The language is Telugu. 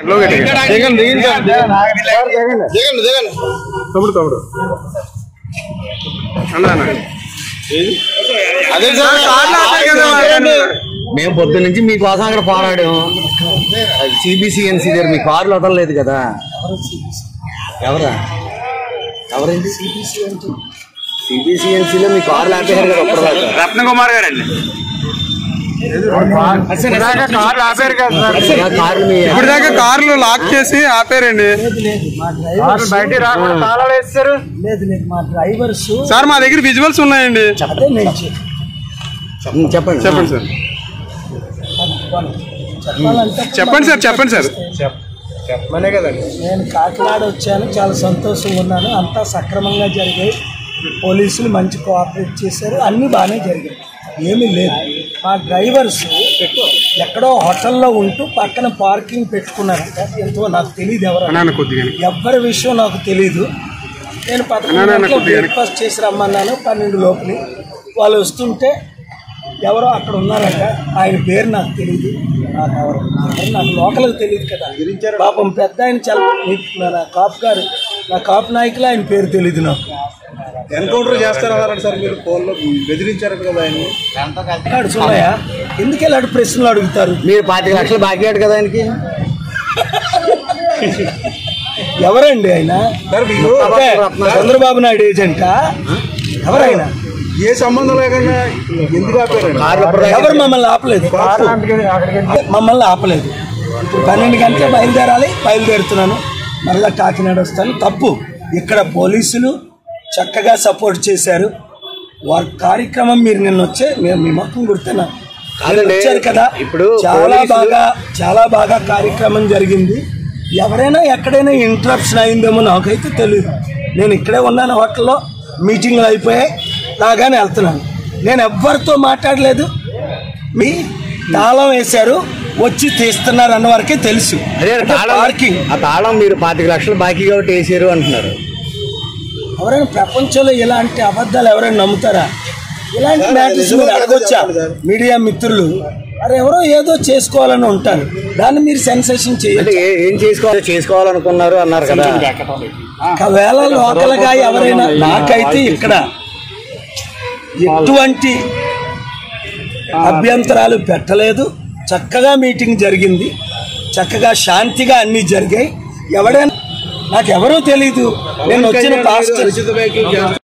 దిగండి దిగండి దిగండి దిగండి తమ్ముడు తమ్ముడు అన్నా అన్న. అదే సార్ మేము పొద్దు నుంచి మీకోసం అక్కడ పోరాడాం సిబిసిఎన్సీ దగ్గర మీ కారులు వదలలేదు కదా ఎవరా ఎవరండి సిబిసిఎన్సీలో మీ కార్లు ఆపేశారు కదా అప్పటిదాకా రత్న కుమార్ గారండి కార్లు ఆపారు కదా సార్ ఆ కార్లు మీ ఇప్పుడు దాకా కార్లు లాక్ చేసి ఆపారండి బయట రాకుండా తాళాలు వేస్తారు లేదు లేదు మా డ్రైవర్స్ సార్ మా దగ్గర విజువల్స్ ఉన్నాయండి అదే నేను చెప్పాను. ఉమ్, చెప్పండి చెప్పండి సార్ చెప్పాలంటే చెప్పండి సార్ చెప్పండి సార్ నేను కాకినాడ వచ్చాను చాలా సంతోషంగా ఉన్నాను అంతా సక్రమంగా జరిగాయి పోలీసులు మంచి కోఆపరేట్ చేశారు అన్నీ బాగానే జరిగాయి ఏమీ లేదు మా డ్రైవర్స్ ఎక్కడో హోటల్లో ఉంటూ పక్కన పార్కింగ్ పెట్టుకున్నారంట ఎంతో నాకు తెలియదు ఎవరు అన్న కొద్దిగా ఎవ్వరి విషయం నాకు తెలీదు నేను పదకొండు అన్నా, అన్నా, గంటలకు కొద్దిగా బ్రేక్ఫాస్ట్ చేసి రమ్మన్నాను పన్నెండు లోపలి వాళ్ళు వస్తుంటే ఎవరో అక్కడ ఉన్నారంట ఆయన పేరు నాకు తెలియదు నాకు ఎవరు ఎవరు నాకు లోకల్కి తెలియదు కదా పాపం పెద్ద ఆయన చాలా నా కాపు గారు నా కాపు నాయకులు ఆయన పేరు తెలియదు నాకు ఎన్కౌంటర్ చేస్తారన్నారంట సార్ మీరు ఫోన్లో బెదిరించారు కదా ఆయన్ని అన్నాడు చూడయా ఎందుకు ఇలాంటి ప్రశ్నలు అడుగుతారు మీరు పాతిక లక్షలు బాకీ ఆడు కదా ఆయనకి ఎవరండి ఆయన అంటే చంద్రబాబు నాయుడు ఏజెంటా ఎవరైనా ఏ సంబంధం లేకుండా ఎందుకు ఆపారండి కార్లు అప్పటిదాకా ఎవరు మమ్మల్ని ఆపలేదు మమ్మల్ని ఆపలేదు ఇప్పుడు పన్నెండు గంటలు బయలుదేరాలి బయలుదేరుతున్నాను మళ్ళా కాకినాడ వస్తాను తప్పు ఇక్కడ పోలీసులు చక్కగా సపోర్ట్ చేశారు వారి కార్యక్రమం మీరు నిన్న వచ్చే మేము మీ మొక్కం గుర్తున్నా కాదండి. వచ్చారు కదా ఇప్పుడు చాలా పోలీసులు- బాగా చాలా బాగా కార్యక్రమం జరిగింది ఎవరైనా ఎక్కడైనా ఇంటరప్షన్ అయిందేమో నాకైతే తెలియదు నేను ఇక్కడే ఉన్నాను హోటల్లో మీటింగ్లు అయిపోయాయి రాగానే వెళ్తున్నాను నేను ఎవ్వరితో మాట్లాడలేదు మీ తాళం వేశారు వచ్చి తీస్తున్నారు అన్న వరకే తెలుసు అదే అంటే తాళం పార్కింగ్ ఆ తాళం మీరు పాతిక లక్షలు బాకీ కాబట్టి వేసారు అంటున్నారు ఎవరైనా ప్రపంచంలో ఇలాంటి అబద్ధాలు ఎవరైనా నమ్ముతారా ఇలాంటి మ్యాటర్స్ మీరు అడగొచ్చా మీడియా మిత్రులు మరి ఎవరో ఏదో చేసుకోవాలని ఉంటారు దాన్ని మీరు సెన్సేషన్ అంటే చేయొచ్చు ఏ- ఏం చేసుకోవాలి చేసుకోవాలనుకున్నారు అన్నారు కదా ఒకవేళ లోకల్గా ఎవరైనా నాకైతే ఇక్కడ ఎటువంటి అభ్యంతరాలు పెట్టలేదు చక్కగా మీటింగ్ జరిగింది చక్కగా శాంతిగా అన్నీ జరిగాయి ఎవడైనా నాకు ఎవరో తెలీదు నేను వచ్చిన పాస్టర్ ఉచిత వెహికల్